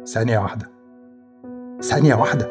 ثانية واحدة ثانية واحدة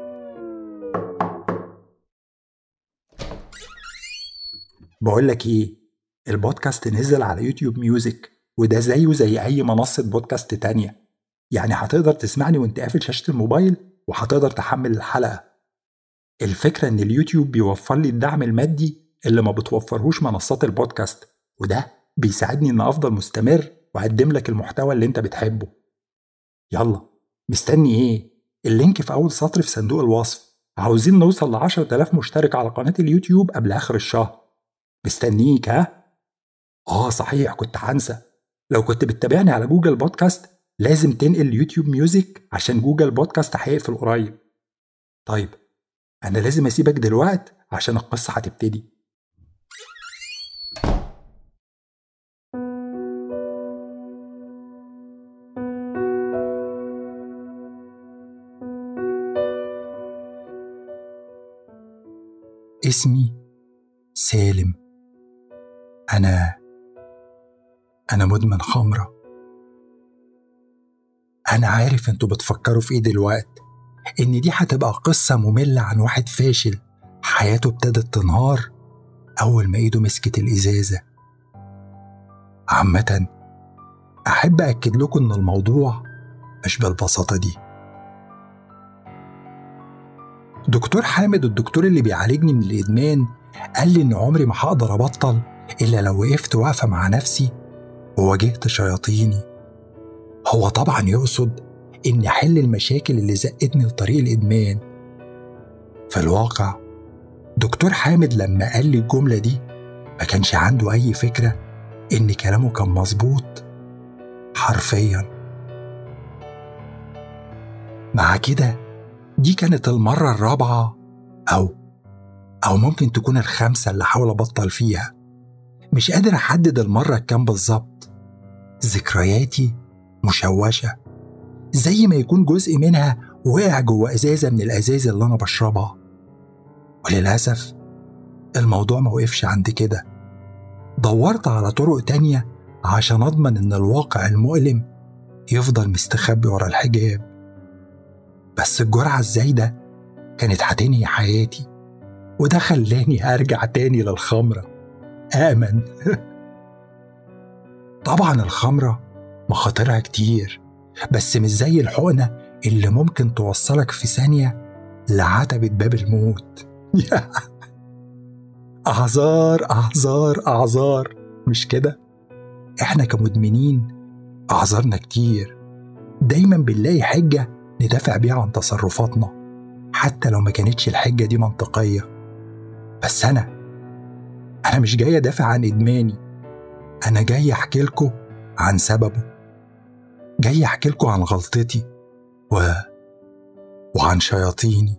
بقول لك ايه البودكاست نزل على يوتيوب ميوزك وده زيه زي اي منصة بودكاست تانية يعني هتقدر تسمعني وانت قافل شاشة الموبايل وهتقدر تحمل الحلقة الفكرة ان اليوتيوب بيوفر لي الدعم المادي اللي ما بتوفرهوش منصات البودكاست وده بيساعدني ان افضل مستمر واقدم لك المحتوى اللي انت بتحبه يلا مستني ايه اللينك في اول سطر في صندوق الوصف عاوزين نوصل ل 10000 مشترك على قناة اليوتيوب قبل اخر الشهر مستنيك ها اه صحيح كنت هنسى لو كنت بتتابعني على جوجل بودكاست لازم تنقل يوتيوب ميوزك عشان جوجل بودكاست هيقفل قريب طيب انا لازم اسيبك دلوقت عشان القصة هتبتدي اسمي سالم أنا أنا مدمن خمرة أنا عارف أنتوا بتفكروا في إيه دلوقت إن دي هتبقى قصة مملة عن واحد فاشل حياته ابتدت تنهار أول ما إيده مسكت الإزازة عامة أحب أكد لكم إن الموضوع مش بالبساطة دي دكتور حامد الدكتور اللي بيعالجني من الإدمان قال لي إن عمري ما هقدر أبطل إلا لو وقفت واقفة مع نفسي وواجهت شياطيني هو طبعا يقصد إني أحل المشاكل اللي زقتني لطريق الإدمان في الواقع دكتور حامد لما قال لي الجملة دي ما كانش عنده أي فكرة إن كلامه كان مظبوط حرفيا مع كده دي كانت المرة الرابعة أو أو ممكن تكون الخامسة اللي حاول أبطل فيها مش قادر أحدد المرة الكام بالظبط ذكرياتي مشوشة زي ما يكون جزء منها وقع جوه إزازة من الأزاز اللي أنا بشربها وللأسف الموضوع ما وقفش عند كده دورت على طرق تانية عشان أضمن إن الواقع المؤلم يفضل مستخبي ورا الحجاب بس الجرعة الزايدة كانت هتنهي حياتي وده خلاني أرجع تاني للخمرة آمن طبعا الخمرة مخاطرها كتير بس مش زي الحقنة اللي ممكن توصلك في ثانية لعتبة باب الموت أعذار أعذار أعذار مش كده؟ إحنا كمدمنين أعذارنا كتير دايما بنلاقي حجة ندافع بيها عن تصرفاتنا حتى لو ما كانتش الحجة دي منطقية بس أنا أنا مش جاي أدافع عن إدماني أنا جاي أحكي لكم عن سببه جاي أحكي لكم عن غلطتي و... وعن شياطيني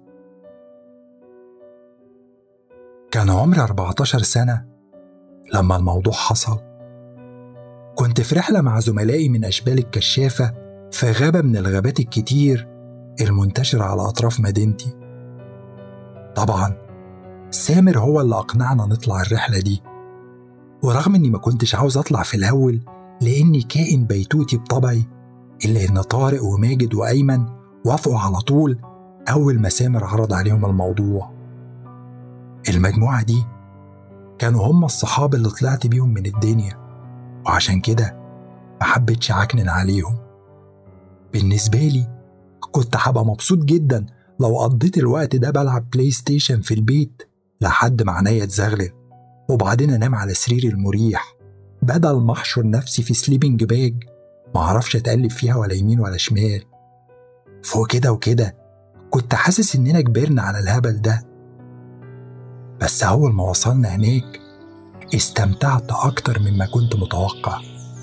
كان عمري 14 سنة لما الموضوع حصل كنت في رحلة مع زملائي من أشبال الكشافة في غابة من الغابات الكتير المنتشرة على أطراف مدينتي طبعا سامر هو اللي أقنعنا نطلع الرحلة دي ورغم إني ما كنتش عاوز أطلع في الأول لإني كائن بيتوتي بطبعي إلا إن طارق وماجد وأيمن وافقوا على طول أول ما سامر عرض عليهم الموضوع المجموعة دي كانوا هم الصحاب اللي طلعت بيهم من الدنيا وعشان كده ما حبيتش أعكنن عليهم بالنسبة لي كنت هبقى مبسوط جدا لو قضيت الوقت ده بلعب بلاي ستيشن في البيت لحد ما عينيا تزغلل وبعدين انام على سريري المريح بدل ما احشر نفسي في سليبنج باج معرفش اتقلب فيها ولا يمين ولا شمال فوق كده وكده كنت حاسس اننا كبرنا على الهبل ده بس اول ما وصلنا هناك استمتعت اكتر مما كنت متوقع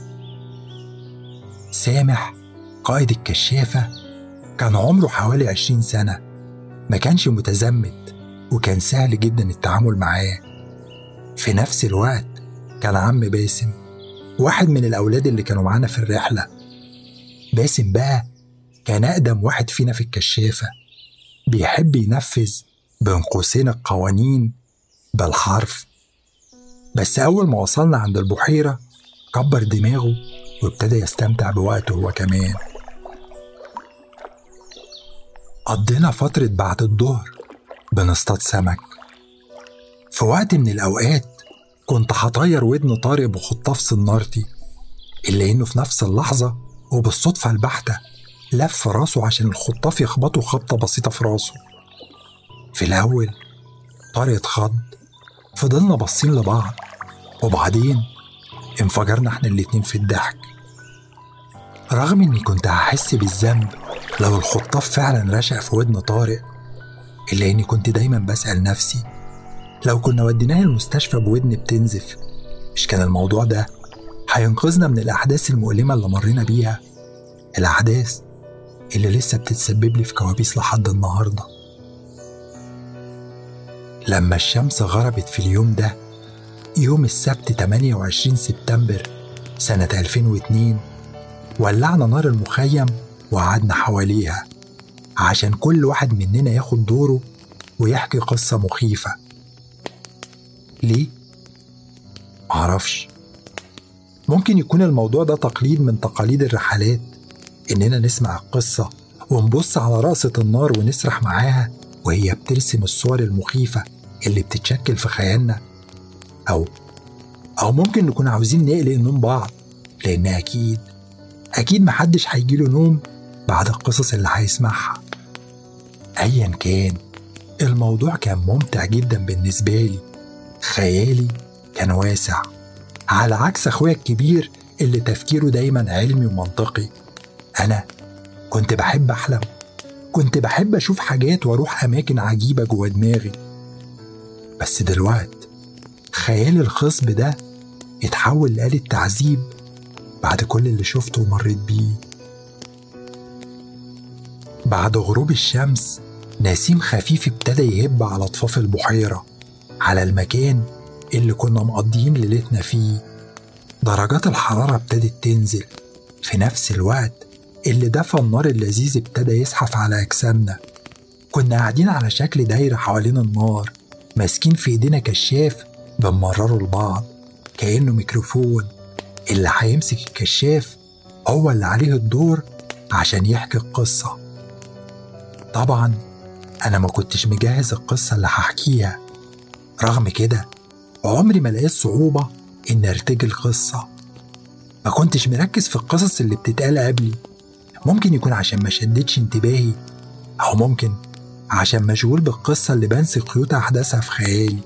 سامح قائد الكشافة كان عمره حوالي عشرين سنة ما كانش متزمت وكان سهل جدا التعامل معاه في نفس الوقت كان عم باسم واحد من الأولاد اللي كانوا معانا في الرحلة باسم بقى كان أقدم واحد فينا في الكشافة بيحب ينفذ بين قوسين القوانين بالحرف بس أول ما وصلنا عند البحيرة كبر دماغه وابتدى يستمتع بوقته هو كمان قضينا فترة بعد الظهر بنصطاد سمك في وقت من الأوقات كنت هطير ودن طارق بخطاف صنارتي إلا إنه في نفس اللحظة وبالصدفة البحتة لف راسه عشان الخطاف يخبطه خبطة بسيطة في راسه في الأول طارق اتخض فضلنا باصين لبعض وبعدين انفجرنا احنا الاتنين في الضحك رغم اني كنت هحس بالذنب لو الخطاف فعلا رشق في ودن طارق إلا إني كنت دايما بسأل نفسي لو كنا وديناه المستشفى بودن بتنزف مش كان الموضوع ده هينقذنا من الأحداث المؤلمة اللي مرينا بيها الأحداث اللي لسه بتتسبب لي في كوابيس لحد النهارده لما الشمس غربت في اليوم ده يوم السبت 28 سبتمبر سنة 2002 ولعنا نار المخيم وقعدنا حواليها عشان كل واحد مننا ياخد دوره ويحكي قصة مخيفة ليه؟ معرفش ممكن يكون الموضوع ده تقليد من تقاليد الرحلات إننا نسمع القصة ونبص على رقصة النار ونسرح معاها وهي بترسم الصور المخيفة اللي بتتشكل في خيالنا أو أو ممكن نكون عاوزين نقلق نوم بعض لأن أكيد أكيد محدش هيجيله نوم بعد القصص اللي هيسمعها أيا كان الموضوع كان ممتع جدا بالنسبة لي خيالي كان واسع على عكس أخويا الكبير اللي تفكيره دايما علمي ومنطقي أنا كنت بحب أحلم كنت بحب أشوف حاجات وأروح أماكن عجيبة جوا دماغي بس دلوقت خيالي الخصب ده اتحول لآلة تعذيب بعد كل اللي شفته ومريت بيه بعد غروب الشمس نسيم خفيف ابتدى يهب على ضفاف البحيرة على المكان اللي كنا مقضيين ليلتنا فيه درجات الحرارة ابتدت تنزل في نفس الوقت اللي دفى النار اللذيذ ابتدى يزحف على أجسامنا كنا قاعدين على شكل دايرة حوالين النار ماسكين في ايدينا كشاف بنمرره لبعض كأنه ميكروفون اللي هيمسك الكشاف هو اللي عليه الدور عشان يحكي القصة طبعا أنا ما كنتش مجهز القصة اللي هحكيها رغم كده عمري ما لقيت صعوبة إن أرتجل قصة ما كنتش مركز في القصص اللي بتتقال قبلي ممكن يكون عشان ما شدتش انتباهي أو ممكن عشان مشغول بالقصة اللي بنسي خيوط أحداثها في خيالي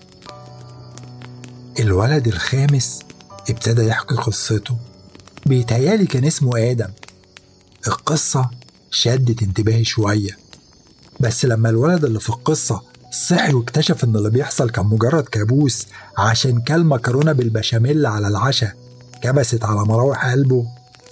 الولد الخامس ابتدى يحكي قصته بيتهيالي كان اسمه آدم القصة شدت انتباهي شوية بس لما الولد اللي في القصة صحي واكتشف إن اللي بيحصل كان مجرد كابوس عشان كل مكرونة بالبشاميل على العشاء كبست على مراوح قلبه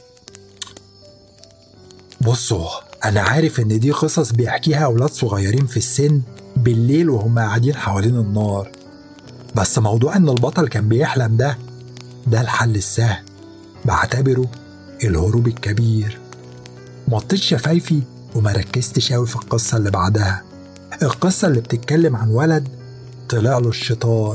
بصوا أنا عارف إن دي قصص بيحكيها أولاد صغيرين في السن بالليل وهم قاعدين حوالين النار بس موضوع إن البطل كان بيحلم ده ده الحل السهل بعتبره الهروب الكبير مطيت شفايفي وما ركزتش قوي في القصة اللي بعدها القصة اللي بتتكلم عن ولد طلع له الشيطان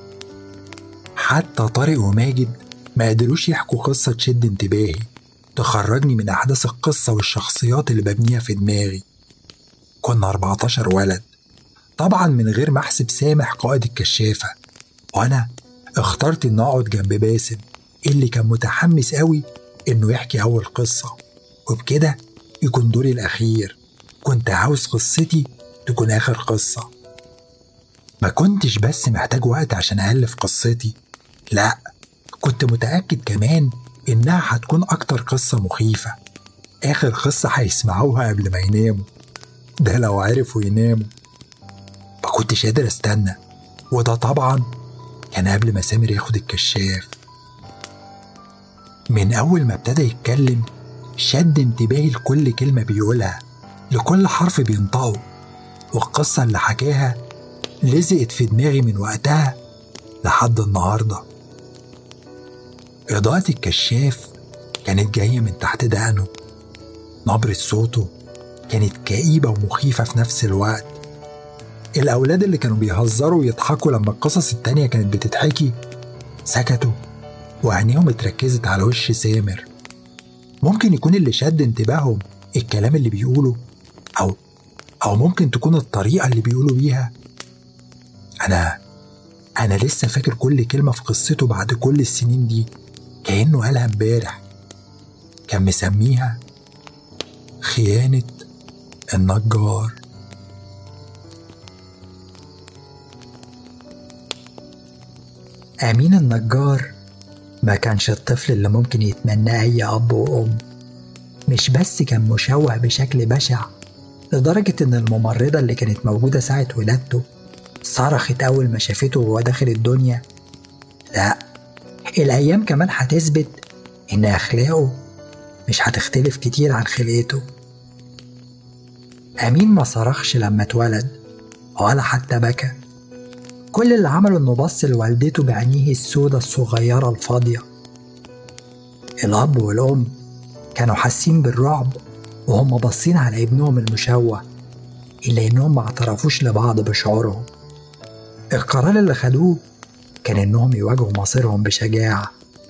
حتى طارق وماجد ما قدروش يحكوا قصة تشد انتباهي تخرجني من أحداث القصة والشخصيات اللي ببنيها في دماغي كنا 14 ولد طبعا من غير ما أحسب سامح قائد الكشافة وأنا اخترت إن أقعد جنب باسم اللي كان متحمس قوي إنه يحكي أول قصة وبكده يكون دوري الأخير كنت عاوز قصتي تكون آخر قصة ما كنتش بس محتاج وقت عشان ألف قصتي لأ كنت متأكد كمان إنها هتكون أكتر قصة مخيفة آخر قصة هيسمعوها قبل ما يناموا ده لو عرفوا يناموا ما كنتش قادر استنى وده طبعا كان قبل ما سامر ياخد الكشاف من أول ما ابتدى يتكلم شد انتباهي لكل كلمة بيقولها لكل حرف بينطقه والقصة اللي حكاها لزقت في دماغي من وقتها لحد النهارده إضاءة الكشاف كانت جاية من تحت دقنه نبرة صوته كانت كئيبة ومخيفة في نفس الوقت الأولاد اللي كانوا بيهزروا ويضحكوا لما القصص التانية كانت بتتحكي سكتوا وعينيهم اتركزت على وش سامر ممكن يكون اللي شد انتباههم الكلام اللي بيقوله أو أو ممكن تكون الطريقة اللي بيقولوا بيها أنا أنا لسه فاكر كل كلمة في قصته بعد كل السنين دي كأنه قالها امبارح كان مسميها خيانة النجار أمين النجار ما كانش الطفل اللي ممكن يتمناه أي أب وأم مش بس كان مشوه بشكل بشع لدرجة إن الممرضة اللي كانت موجودة ساعة ولادته صرخت أول ما شافته وهو داخل الدنيا لا الأيام كمان هتثبت إن أخلاقه مش هتختلف كتير عن خلقته أمين ما صرخش لما اتولد ولا حتى بكى كل اللي عمله إنه بص لوالدته بعينيه السودة الصغيرة الفاضية الأب والأم كانوا حاسين بالرعب وهم باصين على ابنهم المشوه إلا إنهم ما اعترفوش لبعض بشعورهم القرار اللي خدوه كان إنهم يواجهوا مصيرهم بشجاعة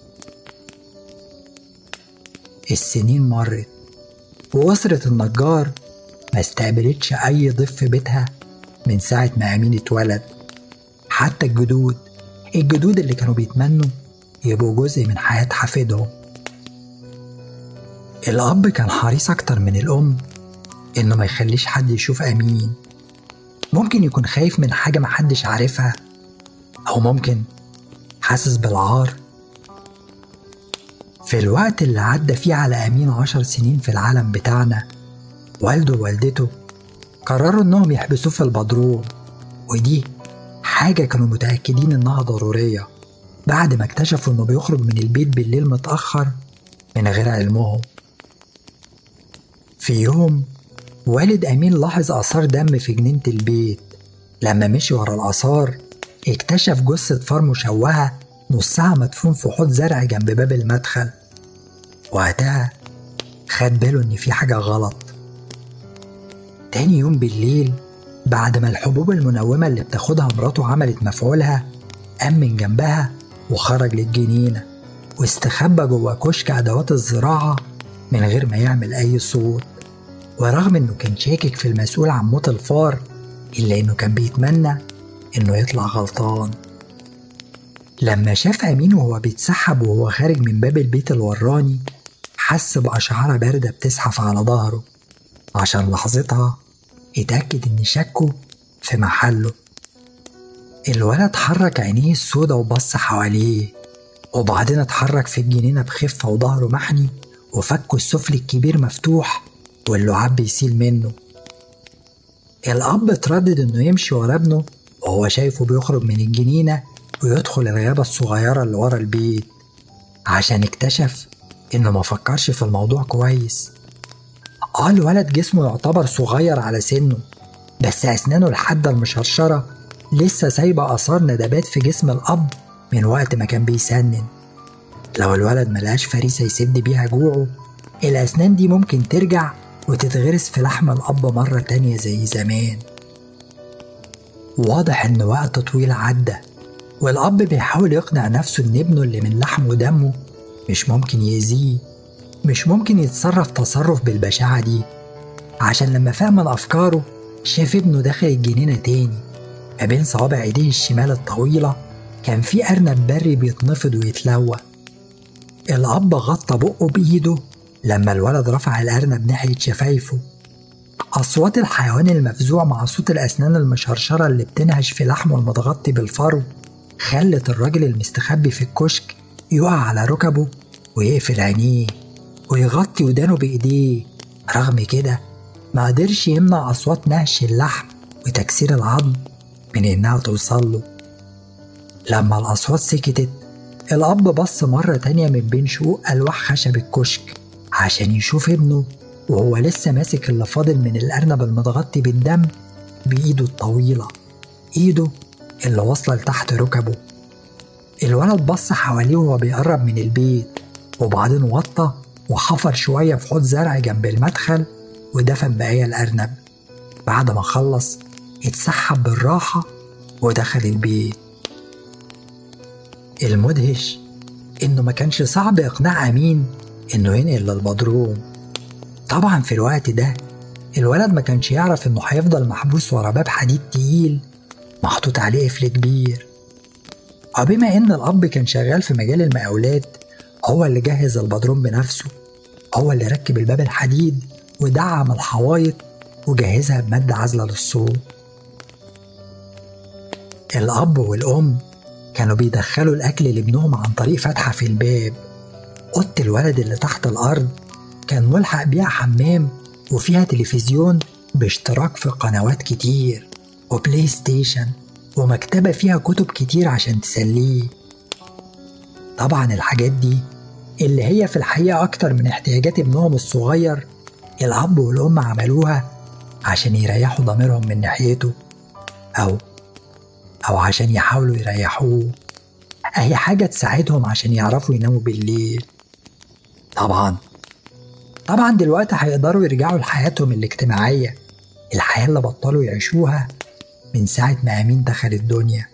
السنين مرت وأسرة النجار ما استقبلتش أي ضيف في بيتها من ساعة ما أمين اتولد حتى الجدود الجدود اللي كانوا بيتمنوا يبقوا جزء من حياة حفيدهم الأب كان حريص أكتر من الأم إنه ما يخليش حد يشوف أمين ممكن يكون خايف من حاجة محدش عارفها أو ممكن حاسس بالعار في الوقت اللي عدى فيه على أمين عشر سنين في العالم بتاعنا والده ووالدته قرروا إنهم يحبسوه في البدروم ودي حاجة كانوا متأكدين إنها ضرورية بعد ما اكتشفوا إنه بيخرج من البيت بالليل متأخر من غير علمهم في يوم والد أمين لاحظ آثار دم في جنينة البيت لما مشي ورا الآثار اكتشف جثة فار مشوهة نصها مدفون في حوض زرع جنب باب المدخل وقتها خد باله إن في حاجة غلط تاني يوم بالليل بعد ما الحبوب المنومة اللي بتاخدها مراته عملت مفعولها قام من جنبها وخرج للجنينة واستخبى جوه كشك أدوات الزراعة من غير ما يعمل أي صوت ورغم إنه كان شاكك في المسؤول عن موت الفار إلا إنه كان بيتمنى إنه يطلع غلطان لما شاف أمين وهو بيتسحب وهو خارج من باب البيت الوراني حس بأشعار باردة بتزحف على ظهره عشان لحظتها اتأكد إن شكه في محله الولد حرك عينيه السودا وبص حواليه وبعدين اتحرك في الجنينة بخفة وظهره محني وفكه السفلي الكبير مفتوح واللعاب بيسيل منه الأب اتردد إنه يمشي ورا ابنه وهو شايفه بيخرج من الجنينة ويدخل الغابة الصغيرة اللي ورا البيت عشان اكتشف إنه ما فكرش في الموضوع كويس اه الولد جسمه يعتبر صغير على سنه بس أسنانه الحادة المشرشرة لسه سايبة آثار ندبات في جسم الأب من وقت ما كان بيسنن لو الولد ملقاش فريسة يسد بيها جوعه الأسنان دي ممكن ترجع وتتغرس في لحم الأب مرة تانية زي زمان واضح إن وقت طويل عدى والأب بيحاول يقنع نفسه إن ابنه اللي من لحمه ودمه مش ممكن يأذيه مش ممكن يتصرف تصرف بالبشاعة دي عشان لما فهم أفكاره شاف ابنه داخل الجنينة تاني ما بين صوابع ايديه الشمال الطويلة كان في أرنب بري بيتنفض ويتلوى الأب غطى بقه بإيده لما الولد رفع الأرنب ناحية شفايفه أصوات الحيوان المفزوع مع صوت الأسنان المشرشرة اللي بتنهش في لحمه المتغطي بالفرو خلت الراجل المستخبي في الكشك يقع على ركبه ويقفل عينيه ويغطي ودانه بإيديه رغم كده ما قدرش يمنع أصوات نهش اللحم وتكسير العظم من إنها توصل له لما الأصوات سكتت الأب بص مرة تانية من بين شقوق ألواح خشب الكشك عشان يشوف ابنه وهو لسه ماسك اللي فاضل من الأرنب المتغطي بالدم بإيده الطويلة إيده اللي واصلة لتحت ركبه الولد بص حواليه وهو بيقرب من البيت وبعدين وطى وحفر شوية في حوض زرع جنب المدخل ودفن بقايا الأرنب بعد ما خلص اتسحب بالراحة ودخل البيت المدهش إنه ما كانش صعب إقناع أمين إنه ينقل للبدروم طبعا في الوقت ده الولد ما كانش يعرف إنه هيفضل محبوس ورا باب حديد تقيل محطوط عليه قفل كبير وبما إن الأب كان شغال في مجال المقاولات هو اللي جهز البدروم بنفسه هو اللي ركب الباب الحديد ودعم الحوايط وجهزها بمادة عازلة للصوت الأب والأم كانوا بيدخلوا الأكل لابنهم عن طريق فتحة في الباب أوضة الولد اللي تحت الأرض كان ملحق بيها حمام وفيها تلفزيون باشتراك في قنوات كتير وبلاي ستيشن ومكتبة فيها كتب كتير عشان تسليه طبعا الحاجات دي اللي هي في الحقيقة أكتر من احتياجات ابنهم الصغير الأب والأم عملوها عشان يريحوا ضميرهم من ناحيته أو أو عشان يحاولوا يريحوه أي حاجة تساعدهم عشان يعرفوا يناموا بالليل طبعا طبعا دلوقتي هيقدروا يرجعوا لحياتهم الاجتماعية الحياة اللي بطلوا يعيشوها من ساعة ما أمين دخل الدنيا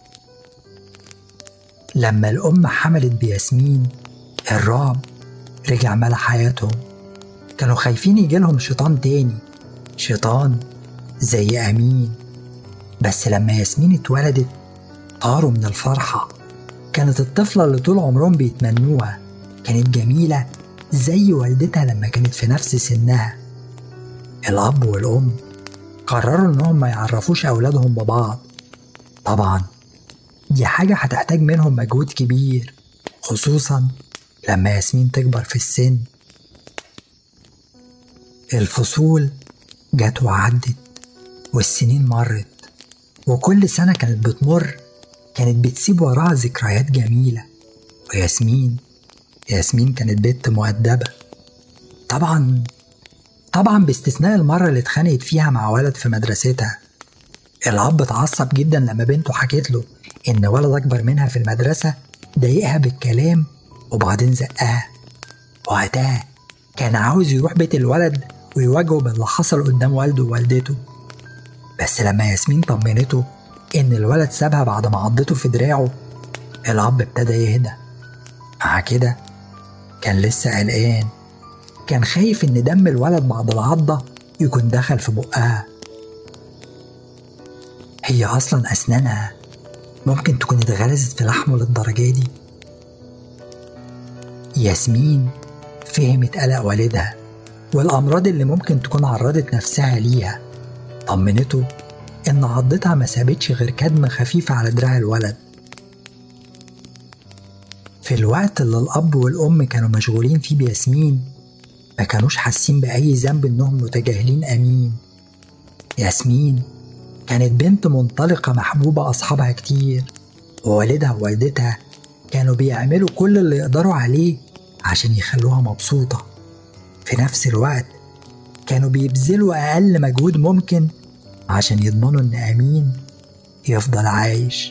لما الأم حملت بياسمين الرعب رجع ملا حياتهم كانوا خايفين يجيلهم شيطان تاني شيطان زي أمين بس لما ياسمين اتولدت طاروا من الفرحة كانت الطفلة اللي طول عمرهم بيتمنوها كانت جميلة زي والدتها لما كانت في نفس سنها الأب والأم قرروا إنهم ما يعرفوش أولادهم ببعض طبعا دي حاجة هتحتاج منهم مجهود كبير خصوصا لما ياسمين تكبر في السن الفصول جت وعدت والسنين مرت وكل سنة كانت بتمر كانت بتسيب وراها ذكريات جميلة وياسمين ياسمين كانت بنت مؤدبة طبعا طبعا باستثناء المرة اللي اتخانقت فيها مع ولد في مدرستها الأب اتعصب جدا لما بنته حكت له إن ولد أكبر منها في المدرسة ضايقها بالكلام وبعدين زقها وقتها كان عاوز يروح بيت الولد ويواجهه باللي حصل قدام والده ووالدته بس لما ياسمين طمنته إن الولد سابها بعد ما عضته في دراعه الأب ابتدى يهدى مع كده كان لسه قلقان كان خايف إن دم الولد بعد العضة يكون دخل في بقها هي أصلا أسنانها ممكن تكون اتغرزت في لحمه للدرجة دي ياسمين فهمت قلق والدها والأمراض اللي ممكن تكون عرضت نفسها ليها طمنته إن عضتها ما سابتش غير كدمة خفيفة على دراع الولد في الوقت اللي الأب والأم كانوا مشغولين فيه بياسمين ما كانوش حاسين بأي ذنب إنهم متجاهلين أمين ياسمين كانت بنت منطلقة محبوبة أصحابها كتير ووالدها ووالدتها كانوا بيعملوا كل اللي يقدروا عليه عشان يخلوها مبسوطة في نفس الوقت كانوا بيبذلوا أقل مجهود ممكن عشان يضمنوا إن أمين يفضل عايش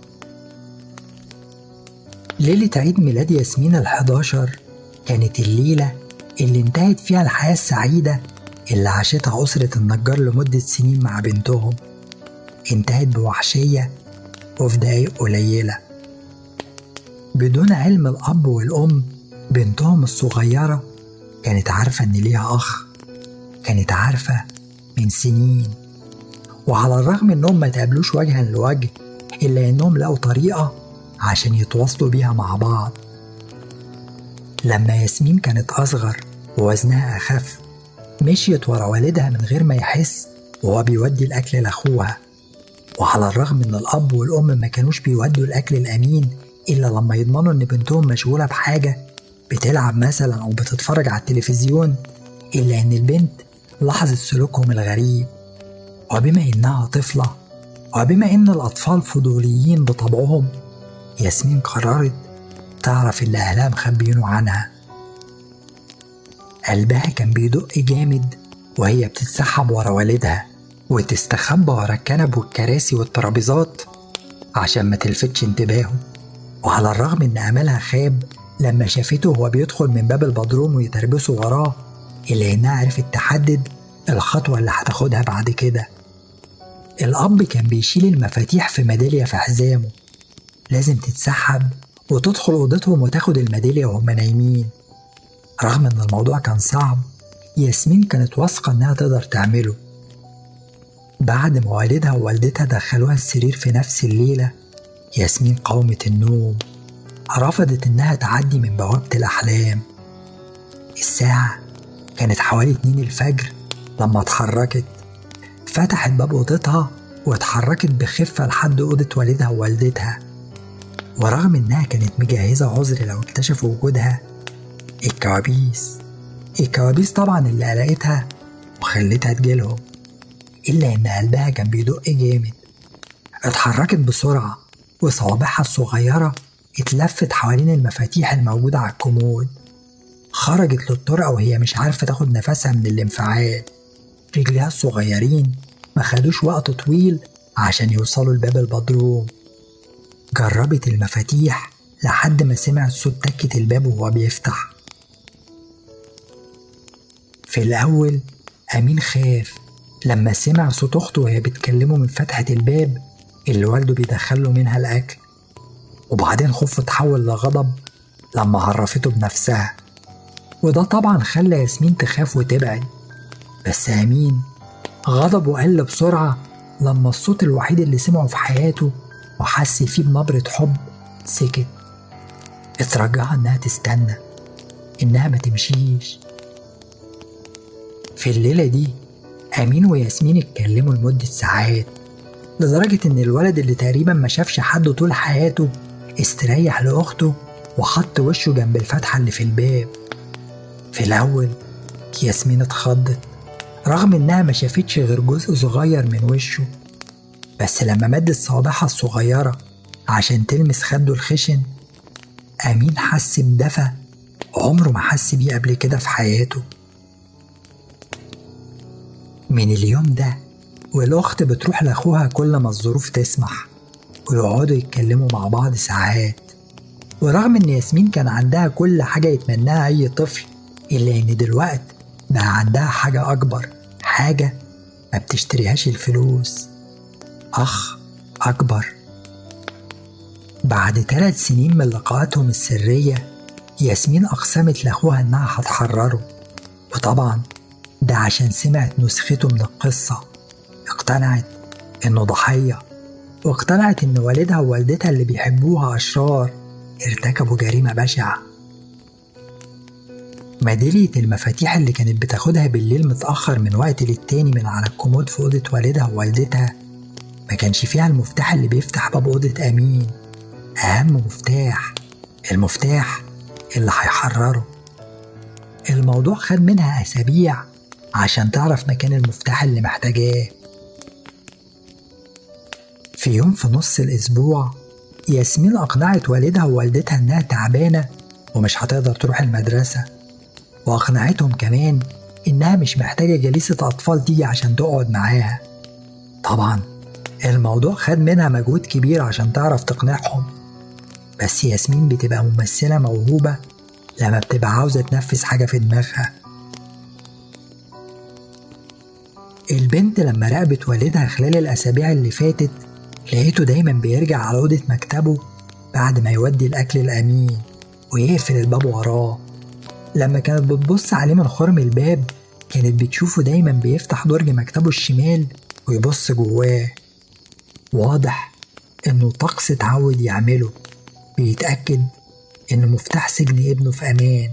ليلة عيد ميلاد ياسمين الحداشر كانت الليلة اللي انتهت فيها الحياة السعيدة اللي عاشتها أسرة النجار لمدة سنين مع بنتهم انتهت بوحشية وفي دقايق قليلة بدون علم الأب والأم بنتهم الصغيرة كانت عارفة إن ليها أخ كانت عارفة من سنين وعلى الرغم إنهم ما تقابلوش وجها لوجه إلا إنهم لقوا طريقة عشان يتواصلوا بيها مع بعض لما ياسمين كانت أصغر ووزنها أخف مشيت ورا والدها من غير ما يحس وهو بيودي الأكل لأخوها وعلى الرغم إن الأب والأم ما كانوش بيودوا الأكل الأمين إلا لما يضمنوا إن بنتهم مشغولة بحاجة بتلعب مثلا أو بتتفرج على التلفزيون إلا إن البنت لاحظت سلوكهم الغريب وبما إنها طفلة وبما إن الأطفال فضوليين بطبعهم ياسمين قررت تعرف اللي أهلها مخبيينه عنها قلبها كان بيدق جامد وهي بتتسحب ورا والدها وتستخبى ورا الكنب والكراسي والترابيزات عشان ما تلفتش انتباهه وعلى الرغم ان املها خاب لما شافته وهو بيدخل من باب البدروم ويتربسوا وراه إلا إنها عرفت تحدد الخطوة اللي هتاخدها بعد كده الأب كان بيشيل المفاتيح في ميدالية في حزامه لازم تتسحب وتدخل أوضتهم وتاخد الميدالية وهم نايمين رغم إن الموضوع كان صعب ياسمين كانت واثقة إنها تقدر تعمله بعد ما والدها ووالدتها دخلوها السرير في نفس الليلة ياسمين قاومت النوم رفضت إنها تعدي من بوابة الأحلام الساعة كانت حوالي اتنين الفجر لما اتحركت فتحت باب أوضتها واتحركت بخفة لحد أوضة والدها ووالدتها ورغم إنها كانت مجهزة عذر لو اكتشفوا وجودها الكوابيس الكوابيس طبعا اللي قلقتها وخلتها تجيلهم إلا إن قلبها كان بيدق جامد اتحركت بسرعة وصوابعها الصغيرة اتلفت حوالين المفاتيح الموجودة على الكومود خرجت للطرقة وهي مش عارفة تاخد نفسها من الانفعال رجليها الصغيرين ما خدوش وقت طويل عشان يوصلوا لباب البدروم جربت المفاتيح لحد ما سمعت صوت تكة الباب وهو بيفتح في الأول أمين خاف لما سمع صوت أخته وهي بتكلمه من فتحة الباب اللي والده بيدخله منها الأكل وبعدين خوفه اتحول لغضب لما عرفته بنفسها وده طبعا خلى ياسمين تخاف وتبعد بس أمين غضبه قل بسرعة لما الصوت الوحيد اللي سمعه في حياته وحس فيه بنبرة حب سكت اترجاها إنها تستنى إنها ما تمشيش في الليلة دي أمين وياسمين اتكلموا لمدة ساعات لدرجة إن الولد اللي تقريبا ما شافش حد طول حياته استريح لأخته وحط وشه جنب الفتحة اللي في الباب في الأول ياسمين اتخضت رغم إنها ما شافتش غير جزء صغير من وشه بس لما مدت صوابعها الصغيرة عشان تلمس خده الخشن أمين حس بدفى عمره ما حس بيه قبل كده في حياته من اليوم ده والأخت بتروح لأخوها كل ما الظروف تسمح ويقعدوا يتكلموا مع بعض ساعات ورغم إن ياسمين كان عندها كل حاجة يتمناها أي طفل إلا إن دلوقت بقى عندها حاجة أكبر حاجة ما بتشتريهاش الفلوس أخ أكبر بعد ثلاث سنين من لقاءاتهم السرية ياسمين أقسمت لأخوها إنها هتحرره وطبعا ده عشان سمعت نسخته من القصة اقتنعت إنه ضحية واقتنعت إن والدها ووالدتها اللي بيحبوها أشرار ارتكبوا جريمة بشعة ميدالية المفاتيح اللي كانت بتاخدها بالليل متأخر من وقت للتاني من على الكومود في أوضة والدها ووالدتها ما كانش فيها المفتاح اللي بيفتح باب أوضة أمين أهم مفتاح المفتاح اللي هيحرره الموضوع خد منها أسابيع عشان تعرف مكان المفتاح اللي محتاجاه في يوم في نص الأسبوع ياسمين أقنعت والدها ووالدتها إنها تعبانة ومش هتقدر تروح المدرسة وأقنعتهم كمان إنها مش محتاجة جليسة أطفال تيجي عشان تقعد معاها طبعا الموضوع خد منها مجهود كبير عشان تعرف تقنعهم بس ياسمين بتبقى ممثلة موهوبة لما بتبقى عاوزة تنفذ حاجة في دماغها البنت لما راقبت والدها خلال الأسابيع اللي فاتت لقيته دايما بيرجع على أوضة مكتبه بعد ما يودي الأكل الأمين ويقفل الباب وراه لما كانت بتبص عليه من خرم الباب كانت بتشوفه دايما بيفتح درج مكتبه الشمال ويبص جواه واضح إنه طقس اتعود يعمله بيتأكد إن مفتاح سجن ابنه في أمان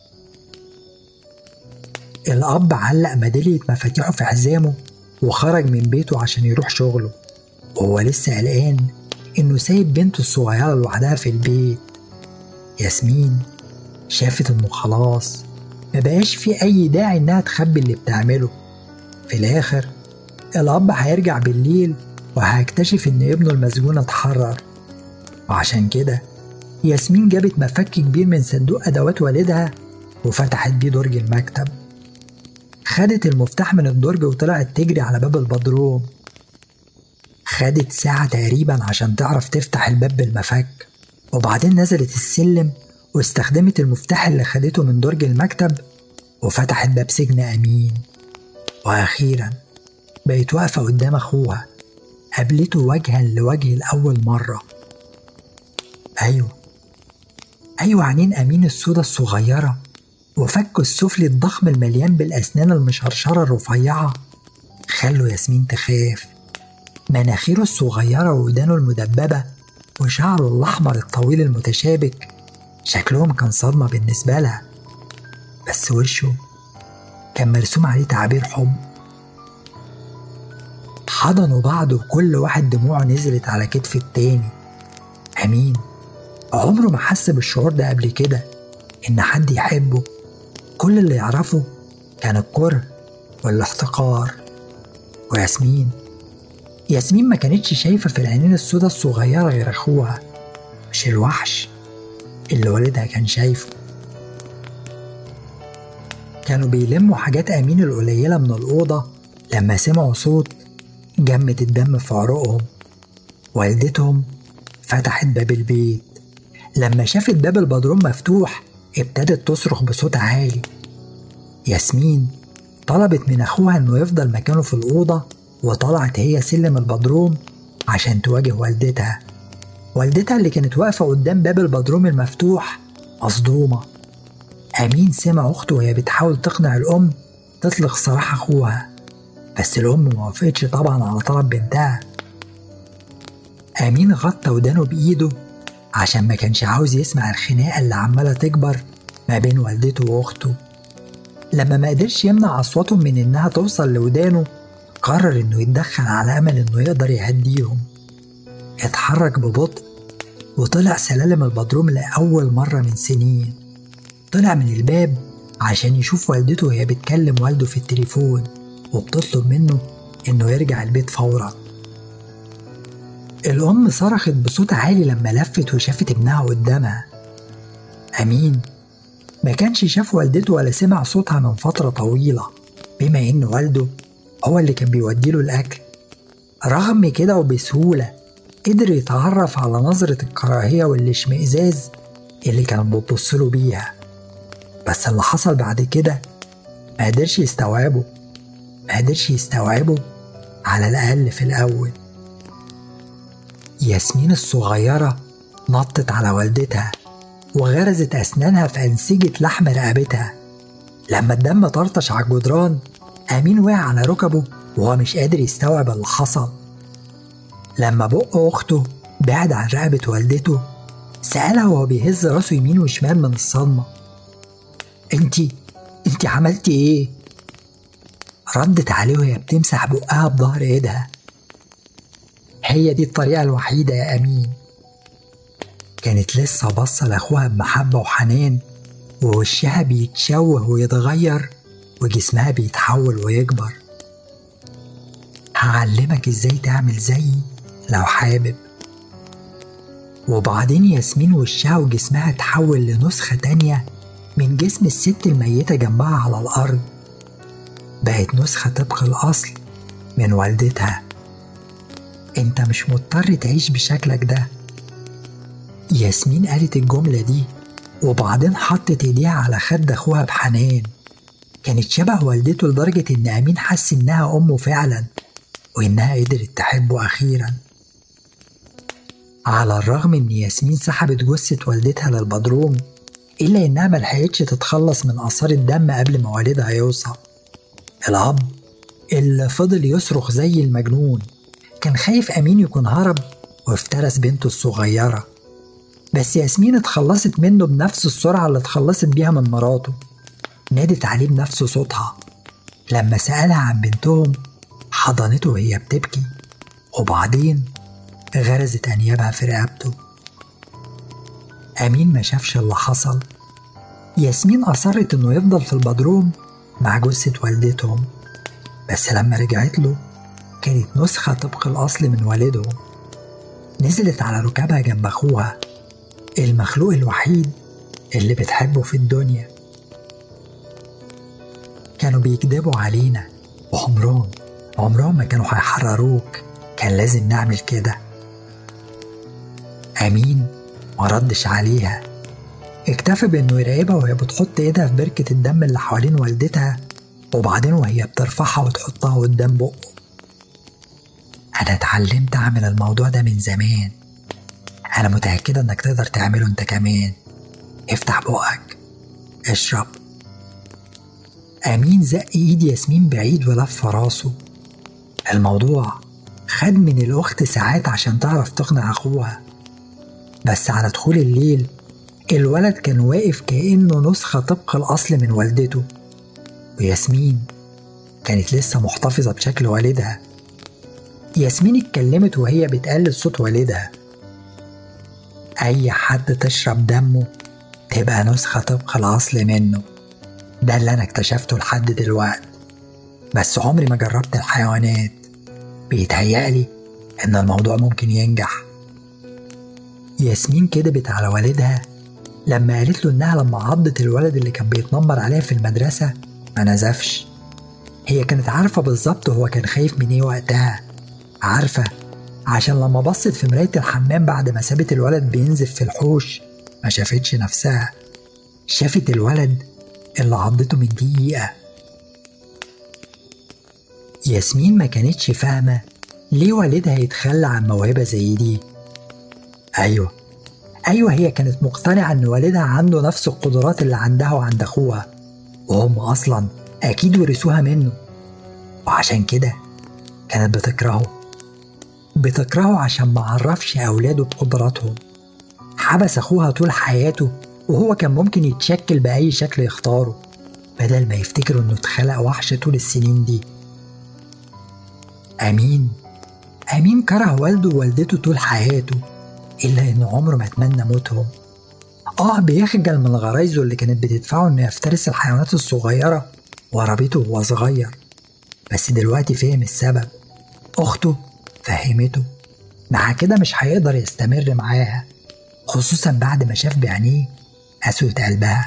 الأب علق ميدالية مفاتيحه في حزامه وخرج من بيته عشان يروح شغله وهو لسه قلقان إنه سايب بنته الصغيرة لوحدها في البيت ياسمين شافت إنه خلاص مبقاش في أي داعي إنها تخبي اللي بتعمله في الآخر الأب هيرجع بالليل وهيكتشف إن ابنه المسجون اتحرر وعشان كده ياسمين جابت مفك كبير من صندوق أدوات والدها وفتحت بيه درج المكتب خدت المفتاح من الدرج وطلعت تجري على باب البدروم خدت ساعة تقريبا عشان تعرف تفتح الباب بالمفك وبعدين نزلت السلم واستخدمت المفتاح اللي خدته من درج المكتب وفتحت باب سجن أمين وأخيرا بقت واقفة قدام أخوها قابلته وجها لوجه لأول مرة أيوة أيوة عينين أمين السودة الصغيرة وفكه السفلي الضخم المليان بالأسنان المشرشرة الرفيعة خلوا ياسمين تخاف مناخيره الصغيرة وودانه المدببة وشعره الأحمر الطويل المتشابك شكلهم كان صدمة بالنسبة لها بس وشه كان مرسوم عليه تعابير حب حضنوا بعض وكل واحد دموعه نزلت على كتف التاني أمين عمره ما حس بالشعور ده قبل كده إن حد يحبه كل اللي يعرفه كان الكره والاحتقار وياسمين ياسمين ما كانتش شايفة في العينين السوداء الصغيرة غير أخوها مش الوحش اللي والدها كان شايفه كانوا بيلموا حاجات أمين القليلة من الأوضة لما سمعوا صوت جمة الدم في عروقهم والدتهم فتحت باب البيت لما شافت باب البدروم مفتوح ابتدت تصرخ بصوت عالي ياسمين طلبت من أخوها إنه يفضل مكانه في الأوضة وطلعت هي سلم البدروم عشان تواجه والدتها والدتها اللي كانت واقفة قدام باب البدروم المفتوح مصدومة أمين سمع أخته وهي بتحاول تقنع الأم تطلق سراح أخوها بس الأم موافقتش طبعا على طلب بنتها أمين غطى ودانه بإيده عشان ما كانش عاوز يسمع الخناقة اللي عمالة تكبر ما بين والدته وأخته لما ما قدرش يمنع أصواتهم من إنها توصل لودانه قرر إنه يتدخل على أمل إنه يقدر يهديهم اتحرك ببطء وطلع سلالم البدروم لأول مرة من سنين طلع من الباب عشان يشوف والدته وهي بتكلم والده في التليفون وبتطلب منه إنه يرجع البيت فورا الأم صرخت بصوت عالي لما لفت وشافت ابنها قدامها أمين ما كانش شاف والدته ولا سمع صوتها من فترة طويلة بما إن والده هو اللي كان بيوديله الأكل رغم كده وبسهولة قدر يتعرف على نظرة الكراهية والاشمئزاز اللي كانت بتبصله بيها بس اللي حصل بعد كده ما قدرش يستوعبه ما قدرش يستوعبه على الأقل في الأول ياسمين الصغيرة نطت على والدتها وغرزت أسنانها في أنسجة لحم رقبتها لما الدم طرطش على الجدران أمين وقع على ركبه وهو مش قادر يستوعب اللي حصل لما بق أخته بعد عن رقبة والدته سألها وهو بيهز راسه يمين وشمال من الصدمة انتي انتي عملتي ايه؟ ردت عليه وهي بتمسح بقها بظهر ايدها هي دي الطريقة الوحيدة يا أمين كانت لسه باصة لأخوها بمحبة وحنان ووشها بيتشوه ويتغير وجسمها بيتحول ويكبر هعلمك ازاي تعمل زيي لو حابب وبعدين ياسمين وشها وجسمها اتحول لنسخة تانية من جسم الست الميتة جنبها على الأرض بقت نسخة طبق الأصل من والدتها انت مش مضطر تعيش بشكلك ده ياسمين قالت الجملة دي وبعدين حطت ايديها على خد اخوها بحنان كانت شبه والدته لدرجة ان امين حس انها امه فعلا وانها قدرت تحبه اخيرا على الرغم ان ياسمين سحبت جثة والدتها للبدروم الا انها ملحقتش تتخلص من اثار الدم قبل ما والدها يوصل الاب اللي فضل يصرخ زي المجنون كان خايف أمين يكون هرب وافترس بنته الصغيرة بس ياسمين اتخلصت منه بنفس السرعة اللي اتخلصت بيها من مراته نادت عليه بنفس صوتها لما سألها عن بنتهم حضنته وهي بتبكي وبعدين غرزت أنيابها في رقبته أمين ما شافش اللي حصل ياسمين أصرت إنه يفضل في البدروم مع جثة والدتهم بس لما رجعت له كانت نسخة طبق الأصل من والدهم نزلت على ركابها جنب أخوها المخلوق الوحيد اللي بتحبه في الدنيا كانوا بيكذبوا علينا وعمرهم عمرهم ما كانوا هيحرروك كان لازم نعمل كده أمين ما ردش عليها اكتفى بإنه يراقبها وهي بتحط إيدها في بركة الدم اللي حوالين والدتها وبعدين وهي بترفعها وتحطها قدام بقه أنا اتعلمت أعمل الموضوع ده من زمان أنا متأكدة إنك تقدر تعمله أنت كمان افتح بقك اشرب أمين زق إيد ياسمين بعيد ولف راسه الموضوع خد من الأخت ساعات عشان تعرف تقنع أخوها بس على دخول الليل الولد كان واقف كأنه نسخة طبق الأصل من والدته وياسمين كانت لسه محتفظة بشكل والدها ياسمين اتكلمت وهي بتقلد صوت والدها أي حد تشرب دمه تبقى نسخة طبق الأصل منه ده اللي أنا اكتشفته لحد دلوقت بس عمري ما جربت الحيوانات بيتهيألي إن الموضوع ممكن ينجح ياسمين كدبت على والدها لما قالت له إنها لما عضت الولد اللي كان بيتنمر عليها في المدرسة ما نزفش هي كانت عارفة بالظبط هو كان خايف من إيه وقتها عارفة عشان لما بصت في مراية الحمام بعد ما سابت الولد بينزف في الحوش ما شافتش نفسها شافت الولد اللي عضته من دقيقة ياسمين ما كانتش فاهمة ليه والدها يتخلى عن موهبة زي دي أيوة أيوة هي كانت مقتنعة إن والدها عنده نفس القدرات اللي عندها وعند أخوها وهم أصلا أكيد ورثوها منه وعشان كده كانت بتكرهه بتكرهه عشان ما عرفش أولاده بقدراتهم حبس أخوها طول حياته وهو كان ممكن يتشكل بأي شكل يختاره بدل ما يفتكروا إنه اتخلق وحش طول السنين دي أمين أمين كره والده ووالدته طول حياته إلا إنه عمره ما اتمنى موتهم آه بيخجل من غرايزه اللي كانت بتدفعه إنه يفترس الحيوانات الصغيرة ورا بيته وهو صغير بس دلوقتي فهم السبب أخته فهمته مع كده مش هيقدر يستمر معاها خصوصا بعد ما شاف بعينيه قسوة قلبها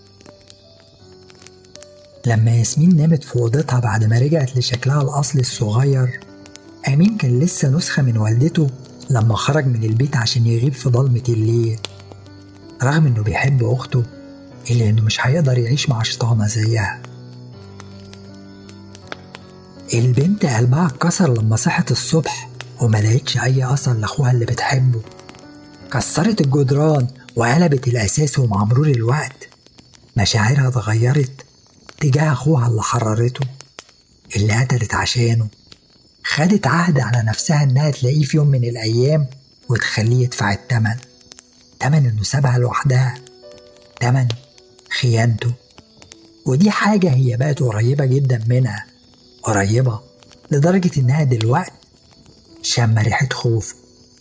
لما ياسمين نامت في أوضتها بعد ما رجعت لشكلها الأصلي الصغير أمين كان لسه نسخة من والدته لما خرج من البيت عشان يغيب في ضلمة الليل رغم إنه بيحب أخته إلا إنه مش هيقدر يعيش مع شيطانة زيها البنت قلبها اتكسر لما صحت الصبح وما لقيتش أي أثر لأخوها اللي بتحبه كسرت الجدران وقلبت الأساس ومع مرور الوقت مشاعرها اتغيرت تجاه أخوها اللي حررته اللي قتلت عشانه خدت عهد على نفسها إنها تلاقيه في يوم من الأيام وتخليه يدفع التمن تمن إنه سابها لوحدها تمن خيانته ودي حاجة هي بقت قريبة جدا منها قريبة لدرجة إنها دلوقت شامة ريحة خوفه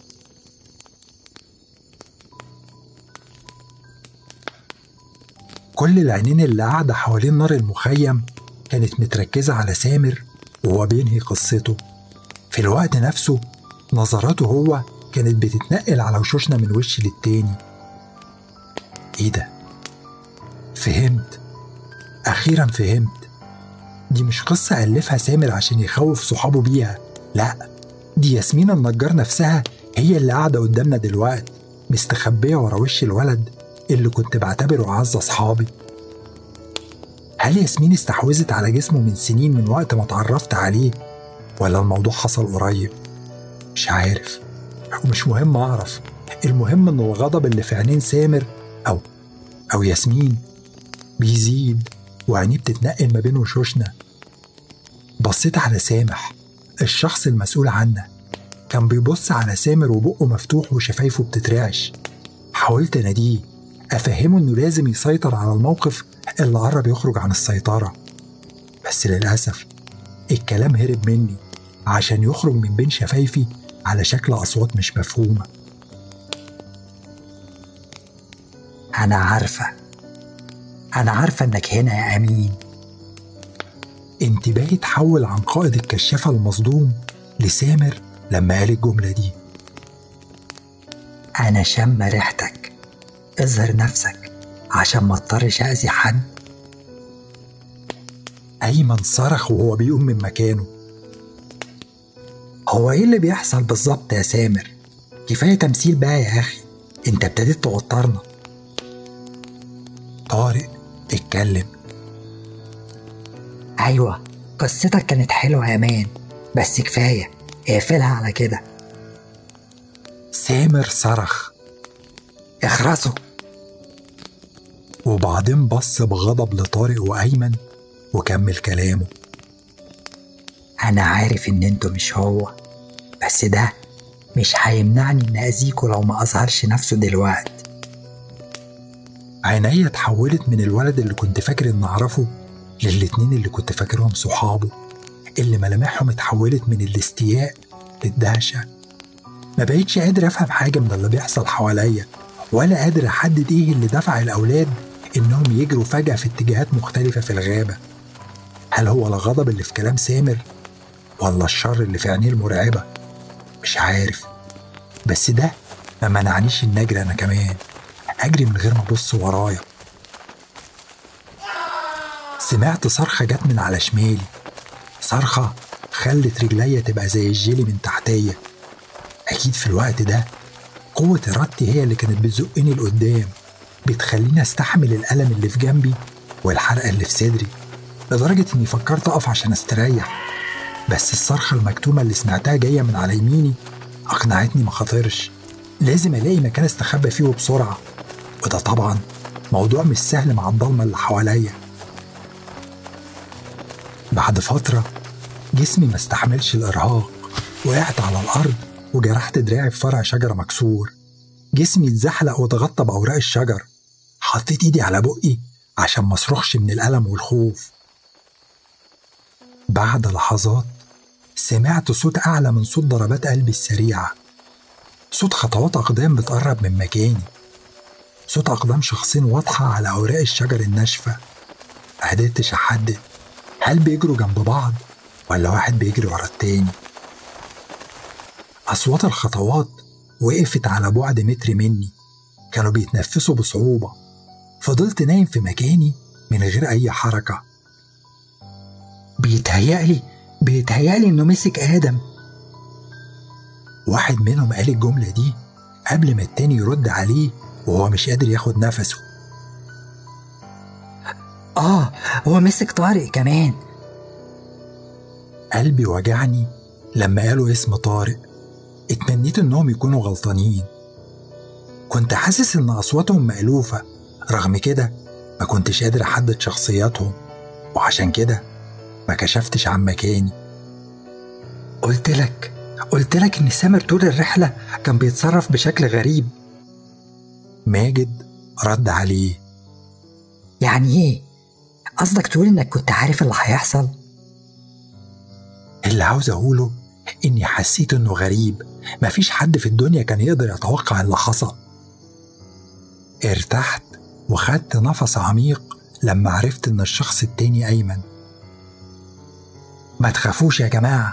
كل العينين اللي قاعدة حوالين نار المخيم كانت متركزة على سامر وهو بينهي قصته في الوقت نفسه نظراته هو كانت بتتنقل على وشوشنا من وش للتاني ايه ده فهمت اخيرا فهمت دي مش قصة ألفها سامر عشان يخوف صحابه بيها لا دي ياسمين النجار نفسها هي اللي قاعدة قدامنا دلوقتي مستخبية ورا وش الولد اللي كنت بعتبره أعز أصحابي هل ياسمين استحوذت على جسمه من سنين من وقت ما اتعرفت عليه ولا الموضوع حصل قريب مش عارف ومش مهم أعرف المهم إن الغضب اللي في عينين سامر أو أو ياسمين بيزيد وعينيه بتتنقل ما بين وشوشنا بصيت على سامح الشخص المسؤول عنا كان بيبص على سامر وبقه مفتوح وشفايفه بتترعش حاولت اناديه افهمه انه لازم يسيطر على الموقف اللي قرب يخرج عن السيطرة بس للأسف الكلام هرب مني عشان يخرج من بين شفايفي على شكل أصوات مش مفهومة أنا عارفة أنا عارفة إنك هنا يا أمين انتباهي اتحول عن قائد الكشافة المصدوم لسامر لما قال الجملة دي أنا شم ريحتك اظهر نفسك عشان ما اضطرش أذي حد أيمن صرخ وهو بيقوم من مكانه هو إيه اللي بيحصل بالظبط يا سامر؟ كفاية تمثيل بقى يا أخي أنت ابتديت توترنا طارق اتكلم أيوة قصتك كانت حلوة يا مان بس كفاية اقفلها على كده سامر صرخ اخرسوا وبعدين بص بغضب لطارق وأيمن وكمل كلامه أنا عارف إن انتوا مش هو بس ده مش هيمنعني إن أذيكوا لو ما أظهرش نفسه دلوقتي عينيا اتحولت من الولد اللي كنت فاكر إن أعرفه للاتنين اللي كنت فاكرهم صحابه اللي ملامحهم اتحولت من الاستياء للدهشة ما بقيتش قادر أفهم حاجة من اللي بيحصل حواليا ولا قادر أحدد إيه اللي دفع الأولاد إنهم يجروا فجأة في اتجاهات مختلفة في الغابة هل هو الغضب اللي في كلام سامر ولا الشر اللي في عينيه المرعبة مش عارف بس ده ما منعنيش إن أجري أنا كمان أجري من غير ما أبص ورايا سمعت صرخة جت من على شمالي صرخة خلت رجليا تبقى زي الجيلي من تحتيا أكيد في الوقت ده قوة إرادتي هي اللي كانت بتزقني لقدام بتخليني أستحمل الألم اللي في جنبي والحرقة اللي في صدري لدرجة إني فكرت أقف عشان أستريح بس الصرخة المكتومة اللي سمعتها جاية من على يميني أقنعتني ما خاطرش لازم ألاقي مكان أستخبى فيه وبسرعة وده طبعا موضوع مش سهل مع الضلمة اللي حواليا بعد فترة جسمي ما استحملش الإرهاق وقعت على الأرض وجرحت دراعي في فرع شجرة مكسور جسمي اتزحلق واتغطى بأوراق الشجر حطيت إيدي على بقي عشان ما اصرخش من الألم والخوف بعد لحظات سمعت صوت أعلى من صوت ضربات قلبي السريعة صوت خطوات أقدام بتقرب من مكاني صوت أقدام شخصين واضحة على أوراق الشجر الناشفة قدرتش أحدد هل بيجروا جنب بعض ولا واحد بيجري ورا التاني أصوات الخطوات وقفت على بعد متر مني كانوا بيتنفسوا بصعوبة فضلت نايم في مكاني من غير أي حركة بيتهيألي بيتهيألي إنه مسك آدم واحد منهم قال الجملة دي قبل ما التاني يرد عليه وهو مش قادر ياخد نفسه آه هو مسك طارق كمان قلبي وجعني لما قالوا اسم طارق اتمنيت انهم يكونوا غلطانين كنت حاسس ان اصواتهم مألوفة رغم كده ما كنتش قادر احدد شخصياتهم وعشان كده ما كشفتش عن مكاني قلت لك قلت لك إن سامر طول الرحلة كان بيتصرف بشكل غريب ماجد رد عليه يعني إيه؟ قصدك تقول إنك كنت عارف اللي هيحصل؟ اللي عاوز أقوله إني حسيت إنه غريب مفيش حد في الدنيا كان يقدر يتوقع اللي حصل ارتحت وخدت نفس عميق لما عرفت إن الشخص التاني أيمن ما تخافوش يا جماعة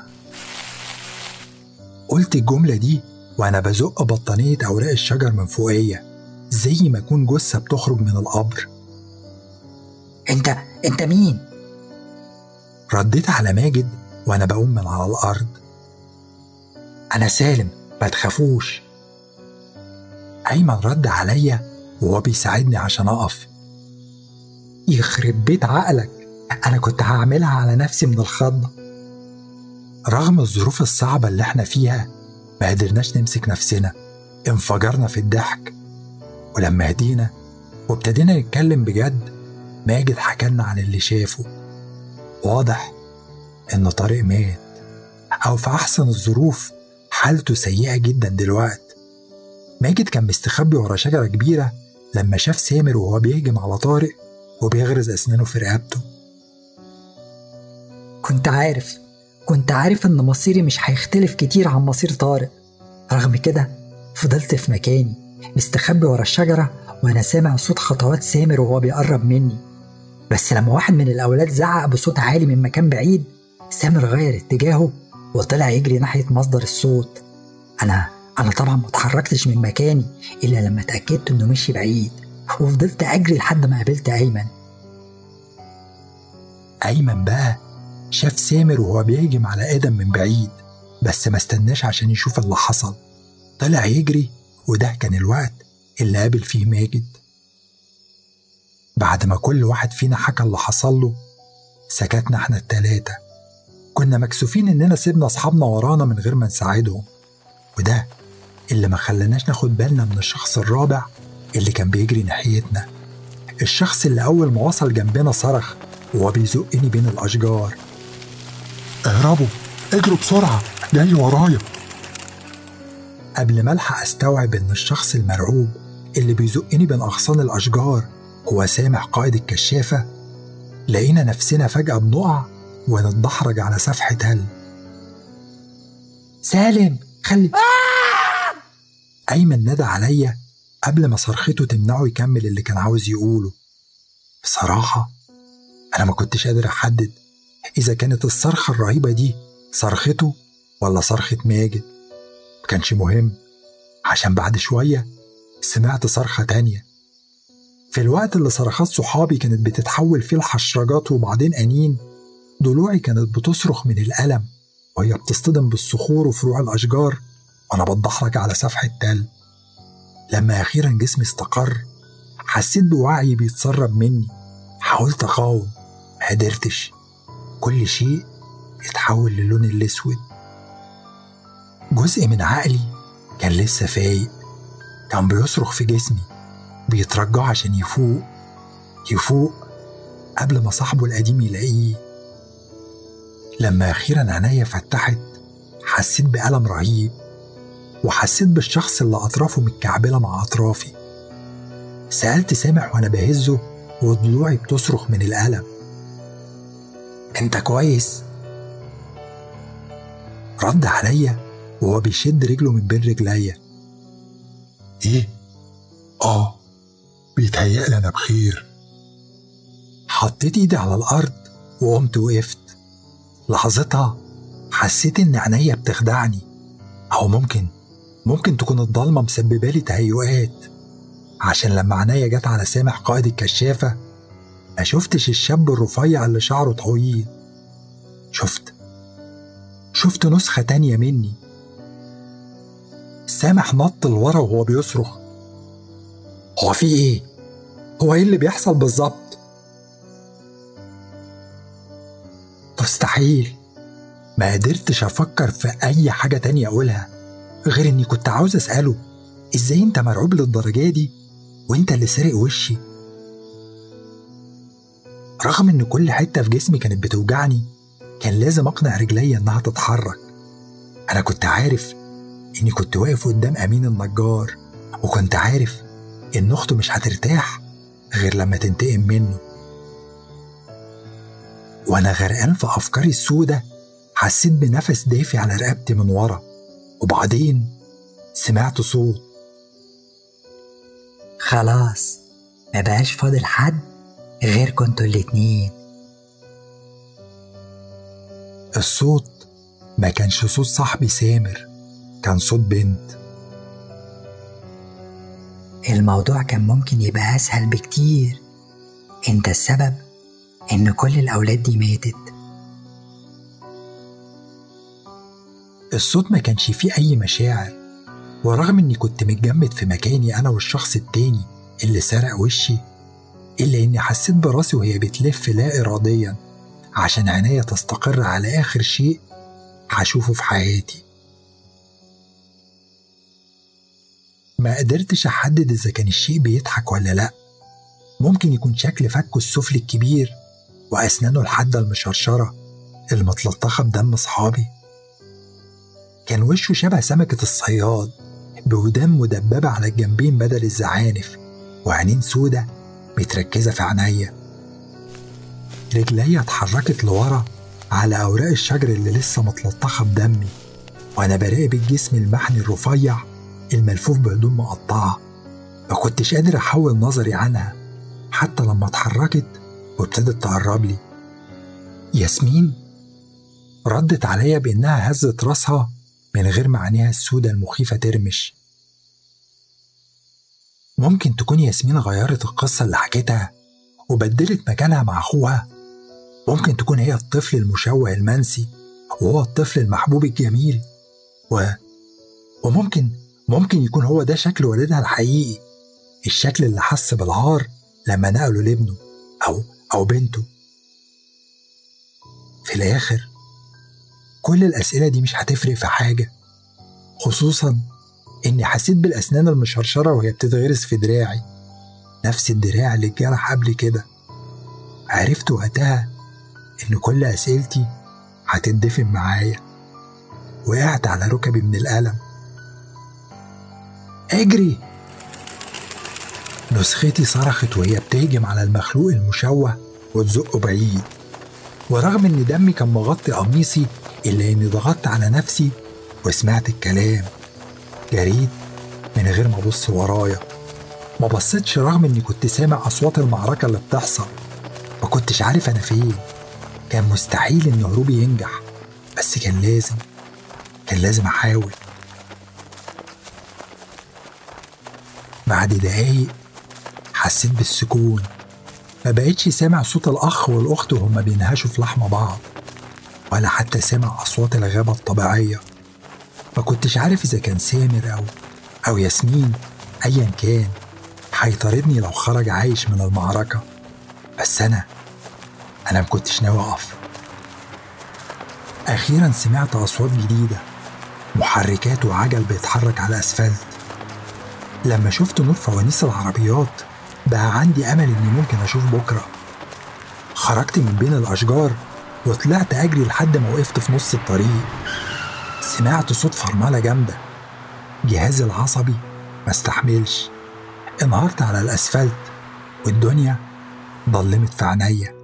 قلت الجملة دي وأنا بزق بطانية أوراق الشجر من فوقيا زي ما أكون جثة بتخرج من القبر أنت أنت مين؟ رديت على ماجد وأنا بقوم من على الأرض أنا سالم ما تخافوش أيمن رد عليا وهو بيساعدني عشان أقف يخرب بيت عقلك أنا كنت هعملها على نفسي من الخضة رغم الظروف الصعبة اللي احنا فيها ما قدرناش نمسك نفسنا انفجرنا في الضحك ولما هدينا وابتدينا نتكلم بجد ماجد حكالنا عن اللي شافه واضح إن طارق مات أو في أحسن الظروف حالته سيئة جدا دلوقت ماجد كان مستخبي ورا شجرة كبيرة لما شاف سامر وهو بيهجم على طارق وبيغرز أسنانه في رقبته كنت عارف كنت عارف إن مصيري مش هيختلف كتير عن مصير طارق رغم كده فضلت في مكاني مستخبي ورا الشجرة وأنا سامع صوت خطوات سامر وهو بيقرب مني بس لما واحد من الأولاد زعق بصوت عالي من مكان بعيد سامر غير اتجاهه وطلع يجري ناحية مصدر الصوت أنا أنا طبعا ما اتحركتش من مكاني إلا لما اتأكدت إنه مشي بعيد وفضلت أجري لحد ما قابلت أيمن أيمن بقى شاف سامر وهو بيهجم على آدم من بعيد بس ما استناش عشان يشوف اللي حصل طلع يجري وده كان الوقت اللي قابل فيه ماجد بعد ما كل واحد فينا حكى اللي حصل له سكتنا احنا التلاتة كنا مكسوفين اننا سيبنا اصحابنا ورانا من غير ما نساعدهم وده اللي ما خلاناش ناخد بالنا من الشخص الرابع اللي كان بيجري ناحيتنا الشخص اللي أول ما وصل جنبنا صرخ وهو بيزقني بين الأشجار اهربوا اجروا بسرعة جاي ورايا قبل ما ألحق أستوعب إن الشخص المرعوب اللي بيزقني بين أغصان الأشجار هو سامح قائد الكشافة لقينا نفسنا فجأة بنقع ونتدحرج على سفح تل سالم خلي أيمن نادى عليا قبل ما صرخته تمنعه يكمل اللي كان عاوز يقوله بصراحة أنا ما كنتش قادر أحدد إذا كانت الصرخة الرهيبة دي صرخته ولا صرخة ماجد مكانش مهم عشان بعد شوية سمعت صرخة تانية في الوقت اللي صرخات صحابي كانت بتتحول فيه لحشرجات وبعدين أنين ضلوعي كانت بتصرخ من الألم وهي بتصطدم بالصخور وفروع الأشجار وأنا بتدحرج على سفح التل لما أخيرا جسمي استقر حسيت بوعي بيتسرب مني حاولت أقاوم ما قدرتش كل شيء اتحول للون الأسود جزء من عقلي كان لسه فايق كان بيصرخ في جسمي بيترجع عشان يفوق يفوق قبل ما صاحبه القديم يلاقيه لما أخيرا عينيا فتحت حسيت بألم رهيب وحسيت بالشخص اللي أطرافه متكعبلة مع أطرافي سألت سامح وأنا بهزه وضلوعي بتصرخ من الألم أنت كويس؟ رد عليا وهو بيشد رجله من بين رجليا ايه اه بيتهيألي انا بخير حطيت ايدي على الأرض وقمت وقفت لحظتها حسيت إن عينيا بتخدعني أو ممكن ممكن تكون الضلمة مسببة لي تهيؤات عشان لما عينيا جت على سامح قائد الكشافة ما شفتش الشاب الرفيع اللي شعره طويل شفت شفت نسخة تانية مني سامح نط لورا وهو بيصرخ هو في ايه؟ هو ايه اللي بيحصل بالظبط؟ مستحيل ما قدرتش افكر في اي حاجة تانية اقولها غير اني كنت عاوز اسأله ازاي انت مرعوب للدرجة دي وانت اللي سارق وشي رغم ان كل حتة في جسمي كانت بتوجعني كان لازم اقنع رجلي انها تتحرك انا كنت عارف اني كنت واقف قدام امين النجار وكنت عارف ان اخته مش هترتاح غير لما تنتقم منه وانا غرقان في افكاري السودة حسيت بنفس دافي على رقبتي من ورا وبعدين سمعت صوت خلاص ما بقاش فاضل حد غير كنتوا الاتنين الصوت ما كانش صوت صاحبي سامر كان صوت بنت الموضوع كان ممكن يبقى أسهل بكتير انت السبب ان كل الأولاد دي ماتت الصوت ما كانش فيه أي مشاعر ورغم إني كنت متجمد في مكاني أنا والشخص التاني اللي سرق وشي إلا إني حسيت براسي وهي بتلف لا إراديا عشان عينيا تستقر على آخر شيء هشوفه في حياتي ما قدرتش أحدد إذا كان الشيء بيضحك ولا لأ ممكن يكون شكل فكه السفلي الكبير وأسنانه الحادة المشرشرة المتلطخة بدم صحابي كان وشه شبه سمكة الصياد بودان مدببة على الجنبين بدل الزعانف وعينين سودة متركزة في عينيا رجليا اتحركت لورا على أوراق الشجر اللي لسه متلطخة بدمي وأنا براقب الجسم المحني الرفيع الملفوف بهدوم مقطعة ما كنتش قادر أحول نظري عنها حتى لما اتحركت وابتدت تقرب لي ياسمين ردت عليا بإنها هزت راسها من غير ما عينيها السودة المخيفة ترمش ممكن تكون ياسمين غيرت القصة اللي حكيتها وبدلت مكانها مع أخوها ممكن تكون هي الطفل المشوه المنسي وهو الطفل المحبوب الجميل و... وممكن ممكن يكون هو ده شكل والدها الحقيقي الشكل اللي حس بالعار لما نقله لابنه أو أو بنته في الآخر كل الأسئلة دي مش هتفرق في حاجة خصوصا إني حسيت بالأسنان المشرشرة وهي بتتغرس في دراعي نفس الدراع اللي اتجرح قبل كده عرفت وقتها إن كل أسئلتي هتندفن معايا وقعت على ركبي من الألم اجري نسختي صرخت وهي بتهجم على المخلوق المشوه وتزقه بعيد ورغم ان دمي كان مغطي قميصي الا اني ضغطت على نفسي وسمعت الكلام جريت من غير ما ابص ورايا ما بصيتش رغم اني كنت سامع اصوات المعركه اللي بتحصل ما كنتش عارف انا فين كان مستحيل ان هروبي ينجح بس كان لازم كان لازم احاول بعد دقايق حسيت بالسكون ما بقتش سامع صوت الأخ والأخت وهما بينهشوا في لحم بعض ولا حتى سامع أصوات الغابة الطبيعية ما كنتش عارف إذا كان سامر أو أو ياسمين أيا كان هيطاردني لو خرج عايش من المعركة بس أنا أنا ما كنتش ناوي أقف أخيرا سمعت أصوات جديدة محركات وعجل بيتحرك على أسفلت لما شفت نور فوانيس العربيات بقى عندي أمل إني ممكن أشوف بكرة خرجت من بين الأشجار وطلعت أجري لحد ما وقفت في نص الطريق سمعت صوت فرملة جامدة جهازي العصبي ما استحملش انهارت على الأسفلت والدنيا ضلمت في عينيا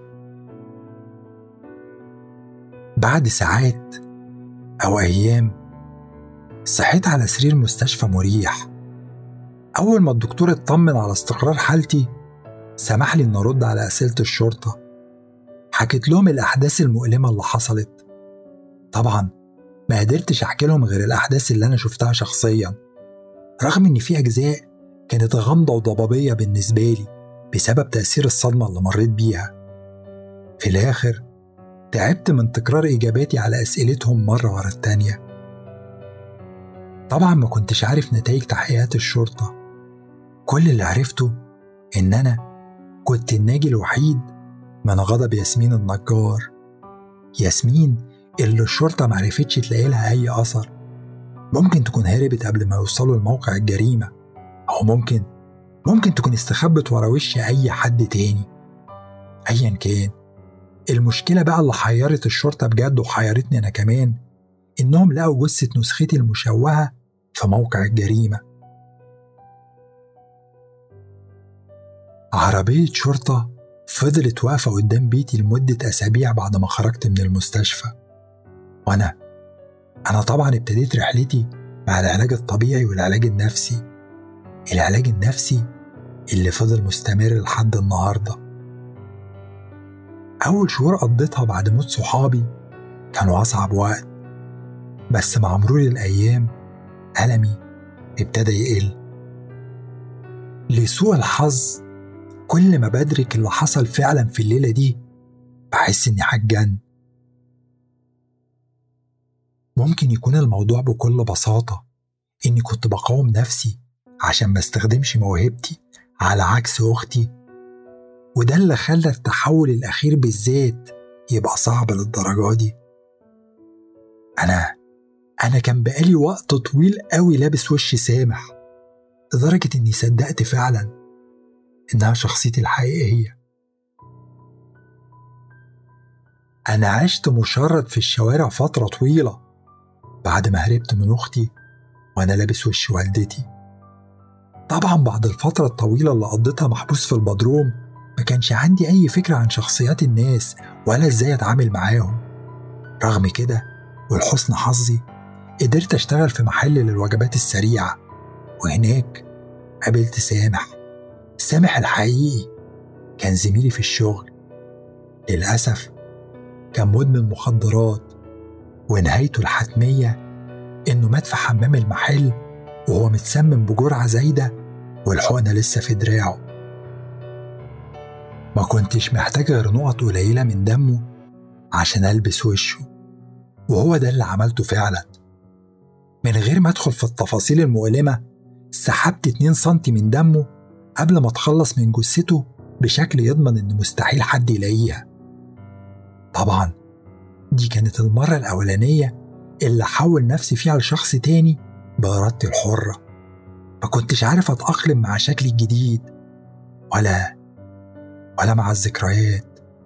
بعد ساعات أو أيام صحيت على سرير مستشفى مريح أول ما الدكتور اطمن على استقرار حالتي سمح لي إن أرد على أسئلة الشرطة حكيت لهم الأحداث المؤلمة اللي حصلت طبعا ما قدرتش أحكي لهم غير الأحداث اللي أنا شفتها شخصيا رغم إن في أجزاء كانت غامضة وضبابية بالنسبة لي بسبب تأثير الصدمة اللي مريت بيها في الآخر تعبت من تكرار إجاباتي على أسئلتهم مرة ورا التانية طبعا ما كنتش عارف نتائج تحقيقات الشرطة كل اللي عرفته إن أنا كنت الناجي الوحيد من غضب ياسمين النجار ياسمين اللي الشرطة معرفتش تلاقي لها أي أثر ممكن تكون هربت قبل ما يوصلوا لموقع الجريمة أو ممكن ممكن تكون استخبت ورا وش أي حد تاني أيا كان المشكلة بقى اللي حيرت الشرطة بجد وحيرتني أنا كمان إنهم لقوا جثة نسختي المشوهة في موقع الجريمة عربية شرطة فضلت واقفة قدام بيتي لمدة أسابيع بعد ما خرجت من المستشفى وأنا أنا طبعا ابتديت رحلتي مع العلاج الطبيعي والعلاج النفسي العلاج النفسي اللي فضل مستمر لحد النهارده أول شهور قضيتها بعد موت صحابي كانوا أصعب وقت بس مع مرور الأيام ألمي ابتدى يقل لسوء الحظ كل ما بدرك اللي حصل فعلا في الليلة دي بحس إني هتجن ممكن يكون الموضوع بكل بساطة إني كنت بقاوم نفسي عشان ما استخدمش موهبتي على عكس أختي وده اللي خلى التحول الأخير بالذات يبقى صعب للدرجة دي أنا أنا كان بقالي وقت طويل قوي لابس وش سامح لدرجة إني صدقت فعلا إنها شخصيتي الحقيقية أنا عشت مشرد في الشوارع فترة طويلة بعد ما هربت من أختي وأنا لابس وش والدتي طبعا بعد الفترة الطويلة اللي قضيتها محبوس في البدروم ما كانش عندي أي فكرة عن شخصيات الناس ولا إزاي أتعامل معاهم رغم كده ولحسن حظي قدرت أشتغل في محل للوجبات السريعة وهناك قابلت سامح سامح الحقيقي كان زميلي في الشغل للأسف كان مدمن مخدرات ونهايته الحتمية إنه مات في حمام المحل وهو متسمم بجرعة زايدة والحقنة لسه في دراعه ما كنتش محتاج غير نقط قليلة من دمه عشان ألبس وشه وهو ده اللي عملته فعلا من غير ما أدخل في التفاصيل المؤلمة سحبت 2 سنتي من دمه قبل ما أتخلص من جثته بشكل يضمن إن مستحيل حد يلاقيها طبعا دي كانت المرة الأولانية اللي أحول نفسي فيها لشخص تاني بإرادتي الحرة ما كنتش عارف أتأقلم مع شكلي الجديد ولا ولا مع الذكريات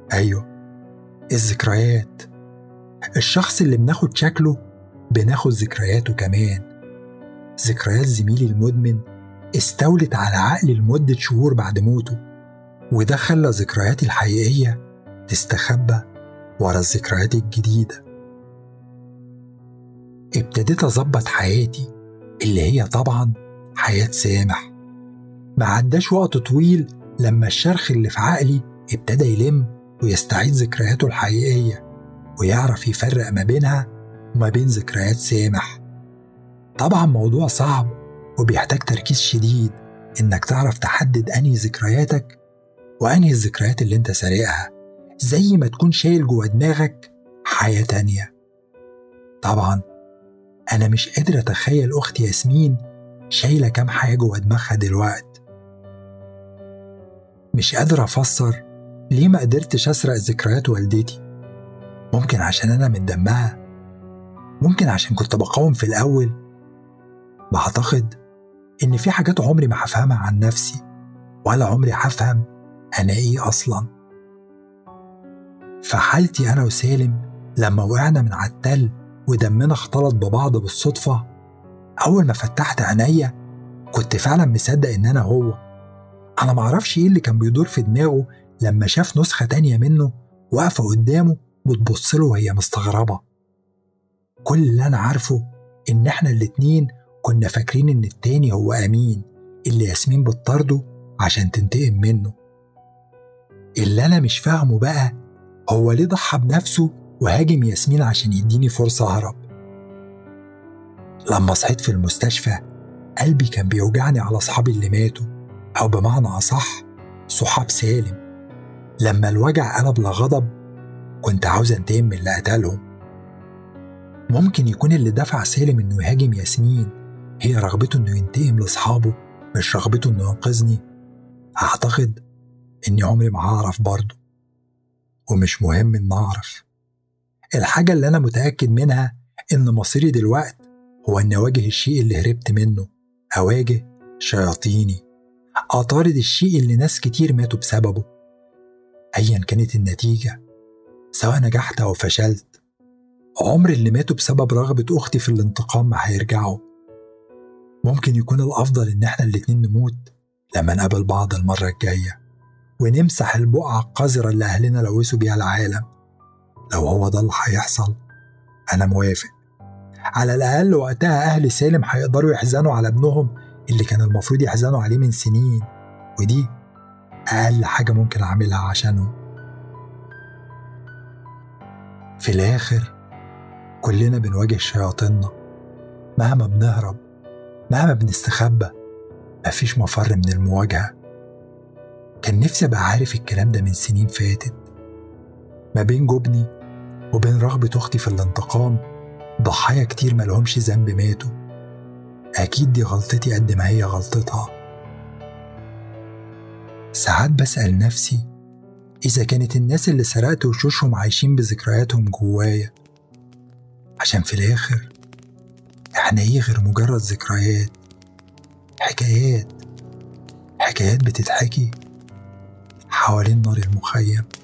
أيوة الذكريات الشخص اللي بناخد شكله بناخد ذكرياته كمان ذكريات زميلي المدمن استولت على عقلي لمدة شهور بعد موته وده خلى ذكرياتي الحقيقية تستخبى ورا الذكريات الجديدة ابتديت أظبط حياتي اللي هي طبعا حياة سامح ما عداش وقت طويل لما الشرخ اللي في عقلي ابتدى يلم ويستعيد ذكرياته الحقيقية ويعرف يفرق ما بينها وما بين ذكريات سامح طبعا موضوع صعب وبيحتاج تركيز شديد إنك تعرف تحدد أنهي ذكرياتك وأنهي الذكريات اللي أنت سارقها زي ما تكون شايل جوا دماغك حياة تانية طبعا أنا مش قادر أتخيل أختي ياسمين شايلة كام حاجة جوا دماغها دلوقت مش قادر أفسر ليه ما قدرتش أسرق ذكريات والدتي ممكن عشان أنا من دمها ممكن عشان كنت بقاوم في الأول بعتقد إن في حاجات عمري ما هفهمها عن نفسي ولا عمري هفهم أنا إيه أصلا فحالتي أنا وسالم لما وقعنا من على التل ودمنا اختلط ببعض بالصدفة أول ما فتحت عينيا كنت فعلا مصدق إن أنا هو أنا معرفش إيه اللي كان بيدور في دماغه لما شاف نسخة تانية منه واقفة قدامه بتبص له وهي مستغربة كل اللي أنا عارفه إن إحنا الاتنين كنا فاكرين إن التاني هو أمين اللي ياسمين بتطارده عشان تنتقم منه اللي أنا مش فاهمه بقى هو ليه ضحى بنفسه وهاجم ياسمين عشان يديني فرصة أهرب لما صحيت في المستشفى قلبي كان بيوجعني على أصحابي اللي ماتوا أو بمعنى أصح صحاب سالم لما الوجع قلب لغضب كنت عاوز انتقم من اللي قتلهم ممكن يكون اللي دفع سالم انه يهاجم ياسمين هي رغبته انه ينتقم لاصحابه مش رغبته انه ينقذني اعتقد اني عمري ما هعرف برضه ومش مهم ان اعرف الحاجة اللي انا متأكد منها ان مصيري دلوقت هو اني اواجه الشيء اللي هربت منه اواجه شياطيني اطارد الشيء اللي ناس كتير ماتوا بسببه ايا كانت النتيجة سواء نجحت او فشلت عمر اللي ماتوا بسبب رغبة أختي في الانتقام ما هيرجعوا ممكن يكون الأفضل إن إحنا الاتنين نموت لما نقابل بعض المرة الجاية ونمسح البقعة القذرة اللي أهلنا لوثوا بيها العالم لو هو ده اللي هيحصل أنا موافق على الأقل وقتها أهل سالم هيقدروا يحزنوا على ابنهم اللي كان المفروض يحزنوا عليه من سنين ودي أقل حاجة ممكن أعملها عشانهم في الآخر كلنا بنواجه شياطيننا مهما بنهرب مهما بنستخبى مفيش مفر من المواجهة كان نفسي أبقى عارف الكلام ده من سنين فاتت ما بين جبني وبين رغبة أختي في الانتقام ضحايا كتير ملهمش ذنب ماتوا أكيد دي غلطتي قد ما هي غلطتها ساعات بسأل نفسي إذا كانت الناس اللي سرقت وشوشهم عايشين بذكرياتهم جوايا عشان في الآخر إحنا إيه غير مجرد ذكريات حكايات حكايات بتتحكي حوالين نار المخيم